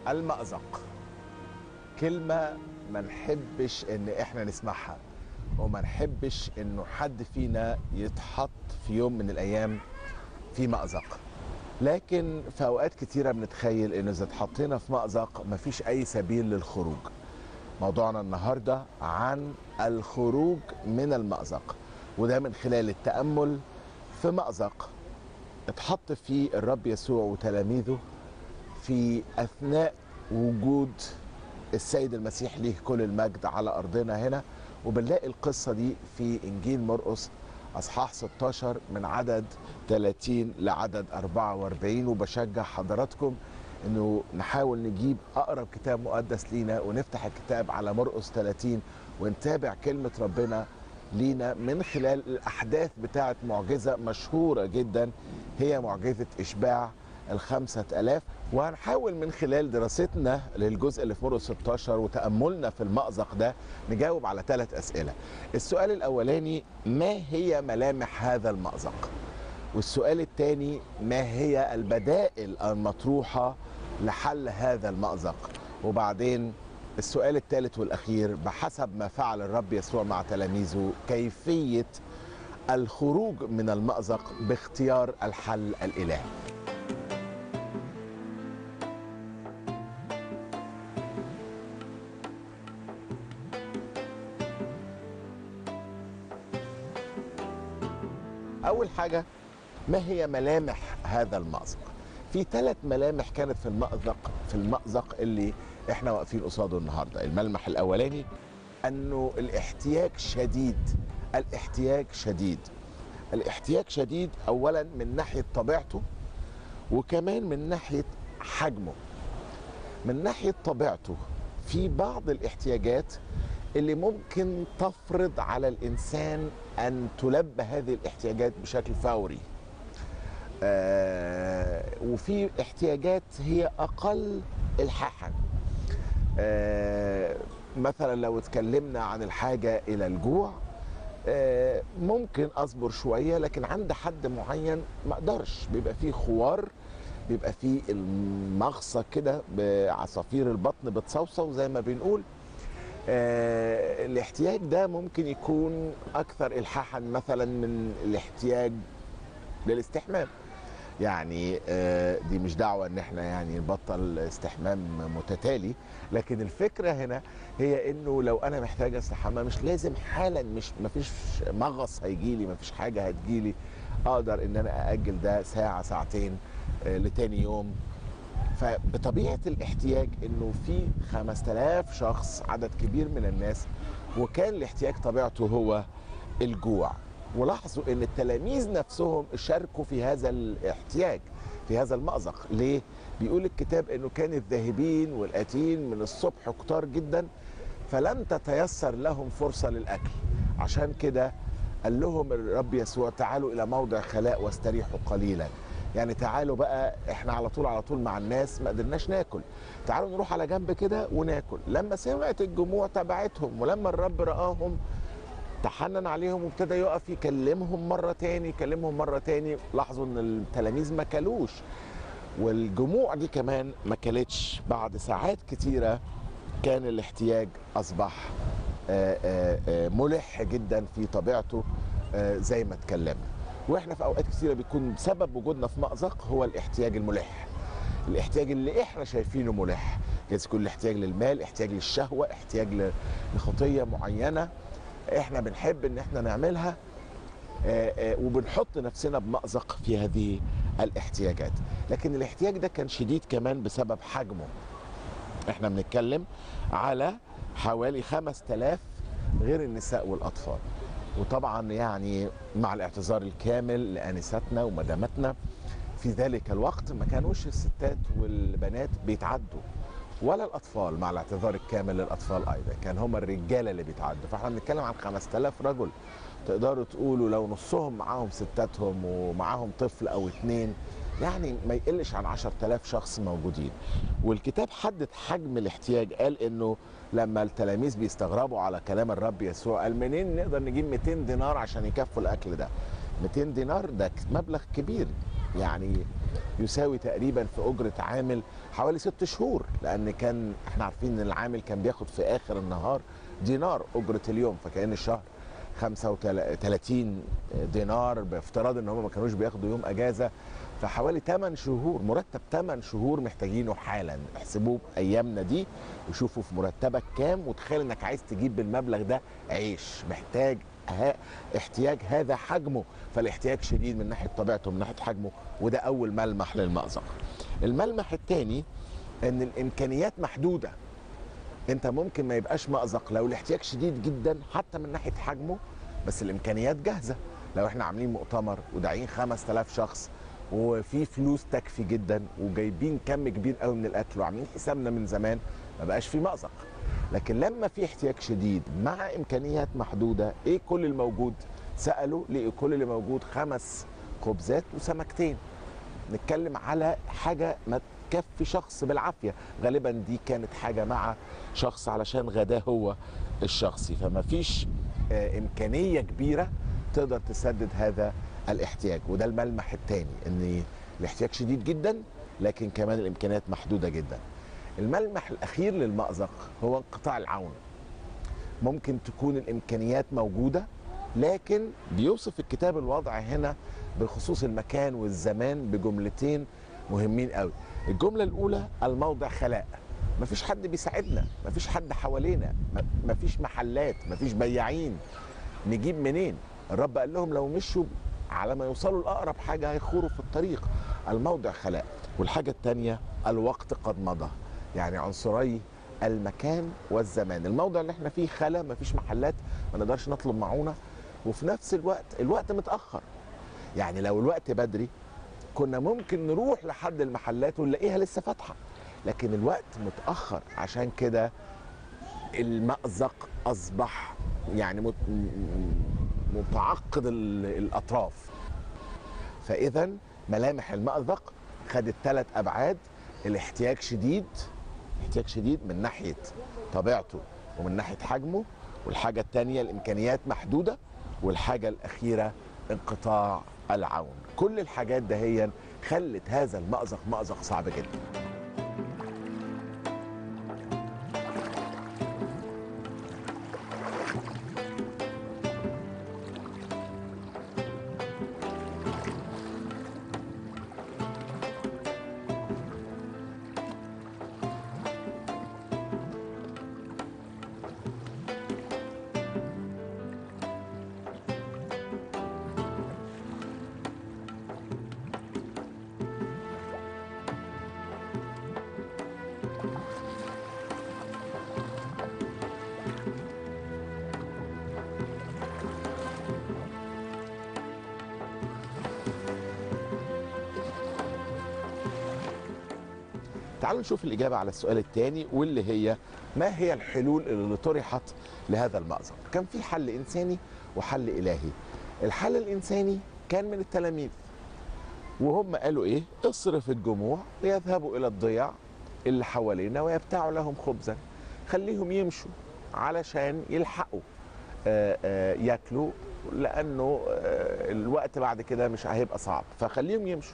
المأزق كلمة ما نحبش ان احنا نسمعها وما نحبش انه حد فينا يتحط في يوم من الايام في مأزق لكن في اوقات كتيرة بنتخيل انه اذا اتحطينا في مأزق مفيش اي سبيل للخروج موضوعنا النهاردة عن الخروج من المأزق وده من خلال التأمل في مأزق اتحط فيه الرب يسوع وتلاميذه في أثناء وجود السيد المسيح ليه كل المجد على أرضنا هنا وبنلاقي القصة دي في إنجيل مرقس أصحاح 16 من عدد 30 لعدد 44 وبشجع حضراتكم انه نحاول نجيب اقرب كتاب مقدس لينا ونفتح الكتاب على مرقس 30 ونتابع كلمه ربنا لينا من خلال الاحداث بتاعه معجزه مشهوره جدا هي معجزه اشباع الخمسة ألاف وهنحاول من خلال دراستنا للجزء اللي في مرقس 16 وتأملنا في المأزق ده نجاوب على ثلاث أسئلة السؤال الأولاني ما هي ملامح هذا المأزق والسؤال الثاني ما هي البدائل المطروحة لحل هذا المأزق وبعدين السؤال الثالث والأخير بحسب ما فعل الرب يسوع مع تلاميذه كيفية الخروج من المأزق باختيار الحل الإلهي أول حاجة ما هي ملامح هذا المأزق في ثلاث ملامح كانت في المأزق في المأزق اللي احنا واقفين قصاده النهارده الملمح الاولاني انه الاحتياج شديد الاحتياج شديد الاحتياج شديد اولا من ناحيه طبيعته وكمان من ناحيه حجمه من ناحيه طبيعته في بعض الاحتياجات اللي ممكن تفرض على الانسان ان تلبى هذه الاحتياجات بشكل فوري آه وفي احتياجات هي اقل الحاحا آه مثلا لو اتكلمنا عن الحاجه الى الجوع آه ممكن اصبر شويه لكن عند حد معين ما اقدرش بيبقى فيه خوار بيبقى فيه المغصه كده بعصافير البطن بتصوصو زي ما بنقول آه الاحتياج ده ممكن يكون اكثر الحاحا مثلا من الاحتياج للاستحمام يعني آه دي مش دعوه ان احنا يعني نبطل استحمام متتالي لكن الفكره هنا هي انه لو انا محتاج استحمى مش لازم حالا مش مفيش مغص هيجي لي مفيش حاجه هتجي لي اقدر ان انا ااجل ده ساعه ساعتين آه لتاني يوم فبطبيعه الاحتياج انه في 5000 شخص عدد كبير من الناس وكان الاحتياج طبيعته هو الجوع ولاحظوا ان التلاميذ نفسهم شاركوا في هذا الاحتياج في هذا المأزق ليه بيقول الكتاب انه كان الذاهبين والاتين من الصبح كتار جدا فلم تتيسر لهم فرصه للاكل عشان كده قال لهم الرب يسوع تعالوا الى موضع خلاء واستريحوا قليلا يعني تعالوا بقى احنا على طول على طول مع الناس ما قدرناش ناكل تعالوا نروح على جنب كده وناكل لما سمعت الجموع تبعتهم ولما الرب رآهم تحنن عليهم وابتدى يقف يكلمهم مرة تاني يكلمهم مرة تاني لاحظوا ان التلاميذ ما كلوش والجموع دي كمان ما كلتش بعد ساعات كتيرة كان الاحتياج أصبح ملح جدا في طبيعته زي ما اتكلمنا واحنا في اوقات كتيره بيكون سبب وجودنا في مأزق هو الاحتياج الملح الاحتياج اللي احنا شايفينه ملح جايز يكون الاحتياج للمال احتياج للشهوه احتياج لخطيه معينه احنا بنحب ان احنا نعملها آآ آآ وبنحط نفسنا بمأزق في هذه الاحتياجات لكن الاحتياج ده كان شديد كمان بسبب حجمه احنا بنتكلم على حوالي 5000 غير النساء والاطفال وطبعا يعني مع الاعتذار الكامل لانساتنا ومداماتنا في ذلك الوقت ما كانوش الستات والبنات بيتعدوا ولا الاطفال مع الاعتذار الكامل للاطفال ايضا كان هم الرجاله اللي بيتعدوا فاحنا بنتكلم عن 5000 رجل تقدروا تقولوا لو نصهم معاهم ستاتهم ومعاهم طفل او اتنين يعني ما يقلش عن 10000 شخص موجودين والكتاب حدد حجم الاحتياج قال انه لما التلاميذ بيستغربوا على كلام الرب يسوع قال منين نقدر نجيب 200 دينار عشان يكفوا الاكل ده 200 دينار ده مبلغ كبير يعني يساوي تقريبا في اجره عامل حوالي ست شهور لان كان احنا عارفين ان العامل كان بياخد في اخر النهار دينار اجره اليوم فكان الشهر 35 دينار بافتراض ان هم ما كانوش بياخدوا يوم اجازه فحوالي 8 شهور مرتب 8 شهور محتاجينه حالا احسبوه بايامنا دي وشوفوا في مرتبك كام وتخيل انك عايز تجيب بالمبلغ ده عيش محتاج ها احتياج هذا حجمه فالاحتياج شديد من ناحيه طبيعته من ناحيه حجمه وده اول ملمح للمأزق الملمح الثاني ان الامكانيات محدوده انت ممكن ما يبقاش مأزق لو الاحتياج شديد جدا حتى من ناحيه حجمه بس الامكانيات جاهزه لو احنا عاملين مؤتمر وداعين 5000 شخص وفي فلوس تكفي جدا وجايبين كم كبير قوي من الاكل وعاملين حسابنا من زمان ما بقاش في مأزق لكن لما في احتياج شديد مع امكانيات محدوده ايه كل الموجود سالوا لقوا كل اللي موجود خمس خبزات وسمكتين نتكلم على حاجه ما تكفي شخص بالعافيه غالبا دي كانت حاجه مع شخص علشان غداه هو الشخصي فما فيش آه، امكانيه كبيره تقدر تسدد هذا الاحتياج وده الملمح الثاني ان الاحتياج شديد جدا لكن كمان الامكانيات محدوده جدا الملمح الاخير للمأزق هو انقطاع العون ممكن تكون الامكانيات موجوده لكن بيوصف الكتاب الوضع هنا بخصوص المكان والزمان بجملتين مهمين قوي الجمله الاولى الموضع خلاء مفيش حد بيساعدنا مفيش حد حوالينا م- مفيش محلات مفيش بياعين نجيب منين الرب قال لهم لو مشوا على ما يوصلوا لأقرب حاجة هيخوروا في الطريق الموضع خلاء والحاجة التانية الوقت قد مضى يعني عنصري المكان والزمان الموضع اللي احنا فيه خلا مفيش محلات ما نقدرش نطلب معونة وفي نفس الوقت الوقت متأخر يعني لو الوقت بدري كنا ممكن نروح لحد المحلات ونلاقيها لسه فاتحة لكن الوقت متأخر عشان كده المأزق أصبح يعني مت- م- م- متعقد ال- الأطراف فإذا ملامح المأزق خدت ثلاث أبعاد الاحتياج شديد احتياج شديد من ناحية طبيعته ومن ناحية حجمه والحاجة الثانية الإمكانيات محدودة والحاجة الأخيرة انقطاع العون كل الحاجات دهيا خلت هذا المأزق مأزق صعب جدا تعالوا نشوف الإجابة على السؤال الثاني واللي هي ما هي الحلول اللي طرحت لهذا المأزق كان في حل إنساني وحل إلهي الحل الإنساني كان من التلاميذ وهم قالوا إيه اصرف الجموع ليذهبوا إلى الضياع اللي حوالينا ويبتاعوا لهم خبزا خليهم يمشوا علشان يلحقوا آه، آه، ياكلوا لأنه آه، الوقت بعد كده مش هيبقى صعب فخليهم يمشوا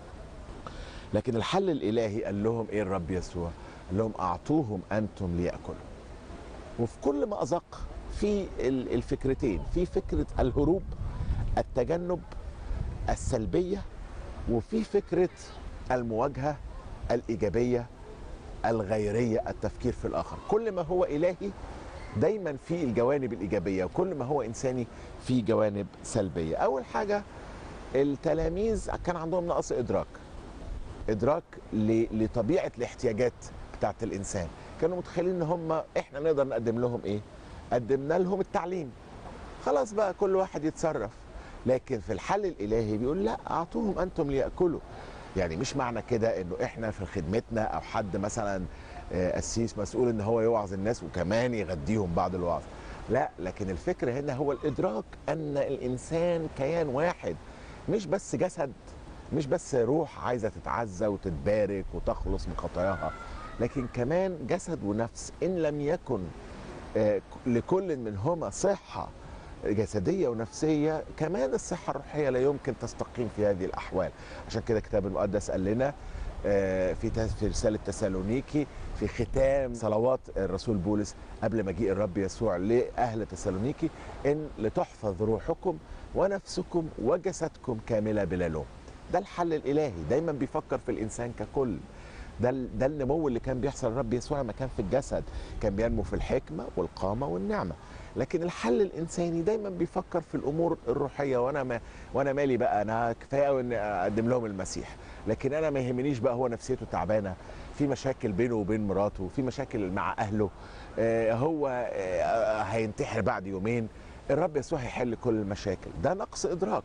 لكن الحل الالهي قال لهم ايه الرب يسوع قال لهم اعطوهم انتم لياكلوا وفي كل ما ازق في ال- الفكرتين في فكره الهروب التجنب السلبيه وفي فكره المواجهه الايجابيه الغيريه التفكير في الاخر كل ما هو الهي دايما في الجوانب الايجابيه وكل ما هو انساني في جوانب سلبيه اول حاجه التلاميذ كان عندهم نقص ادراك ادراك ل- لطبيعه الاحتياجات بتاعت الانسان كانوا متخيلين ان هم احنا نقدر نقدم لهم ايه قدمنا لهم التعليم خلاص بقى كل واحد يتصرف لكن في الحل الالهي بيقول لا اعطوهم انتم لياكلوا يعني مش معنى كده انه احنا في خدمتنا او حد مثلا آه، قسيس مسؤول ان هو يوعظ الناس وكمان يغديهم بعد الوعظ لا لكن الفكر هنا هو الادراك ان الانسان كيان واحد مش بس جسد مش بس روح عايزه تتعزى وتتبارك وتخلص من خطاياها لكن كمان جسد ونفس ان لم يكن آه، لكل منهما صحه جسديه ونفسيه كمان الصحه الروحيه لا يمكن تستقيم في هذه الاحوال عشان كده الكتاب المقدس قال لنا آه، في تس- في رساله تسالونيكي في ختام صلوات الرسول بولس قبل مجيء الرب يسوع لاهل تسالونيكي ان لتحفظ روحكم ونفسكم وجسدكم كامله بلا لوم ده الحل الالهي دايما بيفكر في الانسان ككل ده ال- ده النمو اللي كان بيحصل الرب يسوع لما كان في الجسد كان بينمو في الحكمه والقامه والنعمه لكن الحل الانساني دايما بيفكر في الامور الروحيه وانا ما وانا مالي بقى انا كفايه قوي ان اقدم لهم المسيح لكن انا ما يهمنيش بقى هو نفسيته تعبانه في مشاكل بينه وبين مراته في مشاكل مع اهله آه، هو آه، هينتحر بعد يومين الرب يسوع هيحل كل المشاكل ده نقص ادراك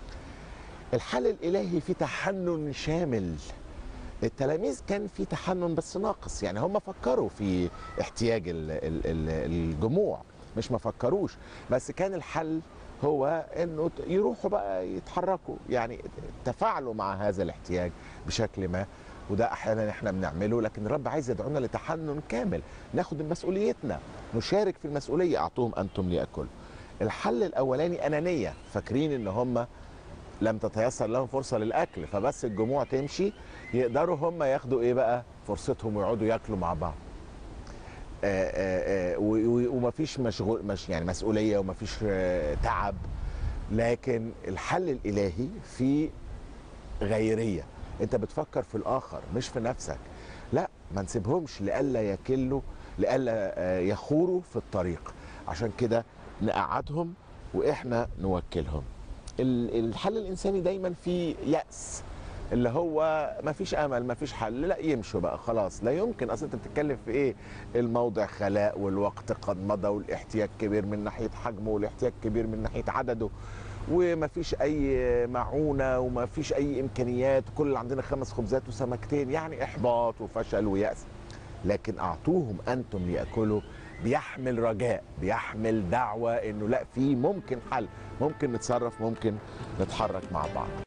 الحل الالهي في تحنن شامل التلاميذ كان في تحنن بس ناقص يعني هم فكروا في احتياج ال- ال- ال- الجموع مش ما فكروش بس كان الحل هو انه ت- يروحوا بقى يتحركوا يعني تفاعلوا مع هذا الاحتياج بشكل ما وده احيانا احنا بنعمله لكن الرب عايز يدعونا لتحنن كامل ناخد مسؤوليتنا نشارك في المسؤوليه اعطوهم انتم ليأكلوا الحل الاولاني انانيه فاكرين ان هم لم تتيسر لهم فرصه للاكل فبس الجموع تمشي يقدروا هم ياخدوا ايه بقى فرصتهم ويقعدوا ياكلوا مع بعض آه، آه، آه، و- و- ومفيش مشغول مش يعني مسؤوليه ومفيش آه، تعب لكن الحل الالهي في غيريه انت بتفكر في الاخر مش في نفسك لا ما نسيبهمش لئلا يكلوا لئلا آه، يخوروا في الطريق عشان كده نقعدهم واحنا نوكلهم ال- الحل الانساني دايما فيه يأس اللي هو ما فيش امل ما فيش حل لا يمشوا بقى خلاص لا يمكن اصلا انت بتتكلم في ايه الموضع خلاء والوقت قد مضى والاحتياج كبير من ناحيه حجمه والاحتياج كبير من ناحيه عدده وما فيش اي معونه وما فيش اي امكانيات كل اللي عندنا خمس خبزات وسمكتين يعني احباط وفشل ويأس لكن اعطوهم انتم ليأكلوا بيحمل رجاء بيحمل دعوه انه لا في ممكن حل ممكن نتصرف ممكن نتحرك مع بعض